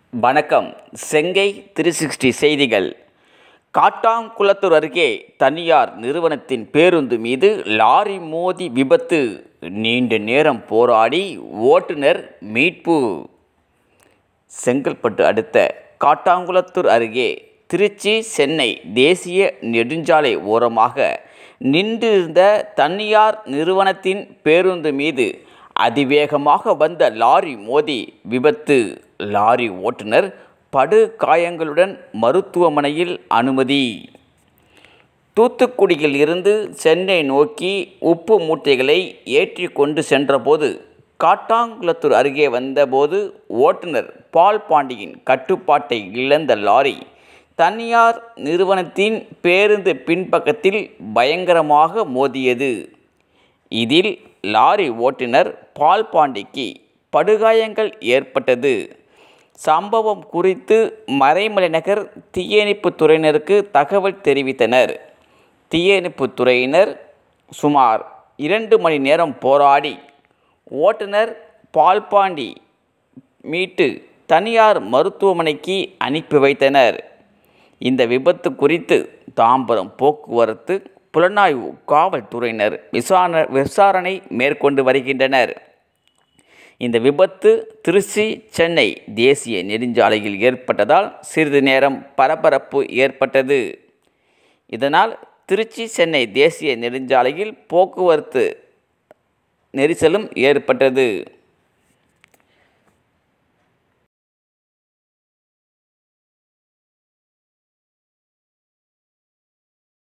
வணக்கம் செங்கை three sixty செய்திகள் காட்டாங்குளத்தூர் அருகே தனியார் நிறுவனத்தின் பேருந்து மீது லாரி மோதி விபத்து நீண்ட நேரம் போராடி ஓட்டுநர் மீட்பு செங்கல்பட்டு அடுத்த காட்டாங்குளத்தூர் அருகே திருச்சி சென்னை தேசிய நெடுஞ்சாலை ஓரமாக நின்றிருந்த தனியார் நிறுவனத்தின் பேருந்து மீது அதிவேகமாக வந்த லாரி மோதி விபத்து லாரி ஓட்டுநர் படு காயங்களுடன் மருத்துவமனையில் அனுமதி தூத்துக்குடியில் இருந்து சென்னை நோக்கி உப்பு மூட்டைகளை ஏற்றி கொண்டு சென்றபோது காட்டாங்குளத்தூர் அருகே வந்தபோது ஓட்டுநர் பால் பாண்டியின் கட்டுப்பாட்டை இழந்த லாரி தனியார் நிறுவனத்தின் பேருந்து பின்பக்கத்தில் பயங்கரமாக மோதியது இதில் லாரி ஓட்டுநர் பால் பாண்டிக்கு படுகாயங்கள் ஏற்பட்டது சம்பவம் குறித்து மறைமலை நகர் தீயணைப்புத் துறையினருக்கு தகவல் தெரிவித்தனர் தீயணைப்புத் துறையினர் சுமார் இரண்டு மணி நேரம் போராடி ஓட்டுநர் பால்பாண்டி மீட்டு தனியார் மருத்துவமனைக்கு அனுப்பி வைத்தனர் இந்த விபத்து குறித்து தாம்பரம் போக்குவரத்து புலனாய்வு காவல்துறையினர் விசாரணை விசாரணை மேற்கொண்டு வருகின்றனர் இந்த விபத்து திருச்சி சென்னை தேசிய நெடுஞ்சாலையில் ஏற்பட்டதால் சிறிது நேரம் பரபரப்பு ஏற்பட்டது இதனால் திருச்சி சென்னை தேசிய நெடுஞ்சாலையில் போக்குவரத்து நெரிசலும் ஏற்பட்டது